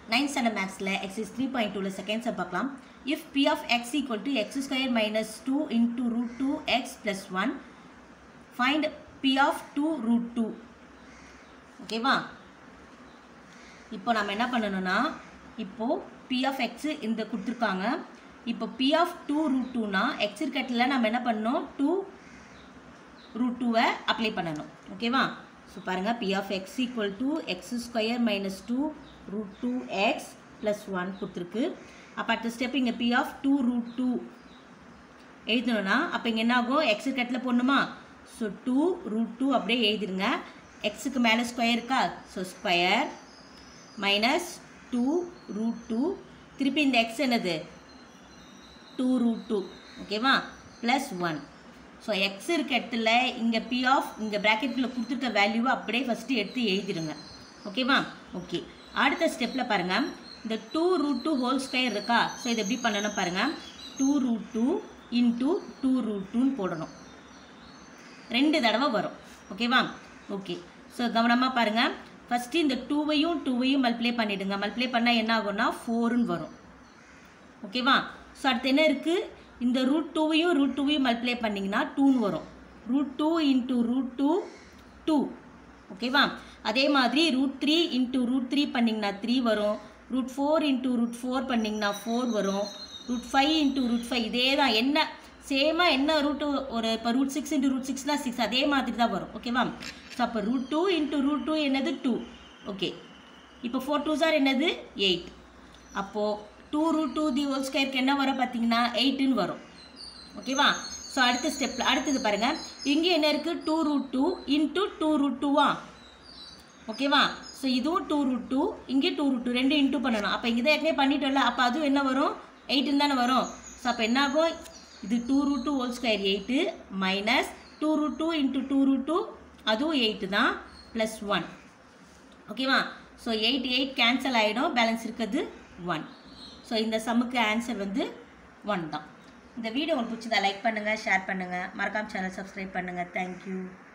ninth standard மேக்ஸில் exercise three point டூவில் செகண்ட்ஸை பார்க்கலாம் if P of x equal to x square minus two into root two x plus one find P of two root two ஓகேவா இப்போ நம்ம என்ன பண்ணணும்னா இப்போது பி ஆஃப் எக்ஸு இந்த கொடுத்துருக்காங்க இப்போ பி ஆஃப் டூ ரூட் டூனா எக்ஸ் இருக்கட்டில் நம்ம என்ன பண்ணணும் டூ ரூட் டூவை அப்ளை பண்ணணும் ஓகேவா ஸோ பாருங்கள் P of x equal to x square minus two root two x plus one கொடுத்துருக்கு அப்போ அடுத்த ஸ்டெப் இங்கே P of two root two எழுதணும்னா அப்போ இங்கே என்ன ஆகும் எக்ஸ் கட்டில் போடணுமா ஸோ டூ ரூட் டூ அப்படியே எழுதிருங்க எக்ஸுக்கு மேலே ஸ்கொயர் இருக்கா so square minus two root two திருப்பி இந்த எக்ஸ் என்னது டூ ரூட் டூ ஓகேவா ப்ளஸ் ஒன் ஸோ எக்ஸ் இருக்க இடத்துல இங்கே பி ஆஃப் இங்கே ப்ராக்கெட்டில் கொடுத்துருக்க வேல்யூவை அப்படியே ஃபஸ்ட்டு எடுத்து எழுதிடுங்க ஓகேவா ஓகே அடுத்த ஸ்டெப்பில் பாருங்கள் இந்த two root two whole square இருக்கா ஸோ இதை எப்படி பண்ணணும் பாருங்கள் two root two into two root டூன்னு போடணும் ரெண்டு தடவை வரும் ஓகேவா ஓகே ஸோ கவனமாக பாருங்கள் ஃபஸ்ட்டு இந்த டூவையும் டூவையும் மல்டிப்ளை பண்ணிவிடுங்க மல்டிப்ளை பண்ணால் என்ன ஆகும்னா ஃபோருன்னு வரும் ஓகேவா ஸோ அடுத்து என்ன இருக்குது இந்த ரூட் டூவையும் ரூட் டூவையும் மல்டிப்ளை பண்ணிங்கன்னா டூன்னு வரும் root two into root two two ஓகேவா அதே மாதிரி root three into root three பண்ணிங்கன்னா த்ரீ வரும் root four into root four பண்ணிங்கன்னா ஃபோர் வரும் root five into root five இதே தான் என்ன சேமாக என்ன ரூட்டு ஒரு இப்போ ரூட் சிக்ஸ் இன்ட்டு ரூட் சிக்ஸ்னால் சிக்ஸ் அதே மாதிரி தான் வரும் ஓகேவா ஸோ அப்போ root two into root two என்னது டூ ஓகே இப்போ ஃபோர் டூ சார் என்னது எயிட் அப்போது two root two the whole ஸ்கொயருக்கு என்ன வரும் பார்த்தீங்கன்னா எயிட்டுன்னு வரும் ஓகேவா ஸோ அடுத்த ஸ்டெப்பில் அடுத்தது பாருங்கள் இங்கே என்ன இருக்குது two root two into two root டூவா ஓகேவா ஸோ இதுவும் டூ ரூட் டூ இங்கே டூ ரூட் டூ ரெண்டு இன்ட்டு பண்ணணும் அப்போ இங்கே தான் ஏற்கனவே பண்ணிட்டோம்ல அப்போ அதுவும் என்ன வரும் எயிட்டுன்னு தானே வரும் ஸோ அப்போ என்ன ஆகும் இது two root two whole square eight minus two root two into two root two அதுவும் எயிட்டு தான் ப்ளஸ் ஒன் ஓகேவா ஸோ எயிட் எயிட் கேன்சல் ஆகிடும் பேலன்ஸ் இருக்கிறது ஒன் ஸோ இந்த சம்முக்கு ஆன்சர் வந்து ஒன் தான் இந்த வீடியோ உங்களுக்கு பிடிச்சதா லைக் பண்ணுங்கள் ஷேர் பண்ணுங்கள் மறக்காம சேனல் சப்ஸ்கிரைப் பண்ணுங்கள் தேங்க்யூ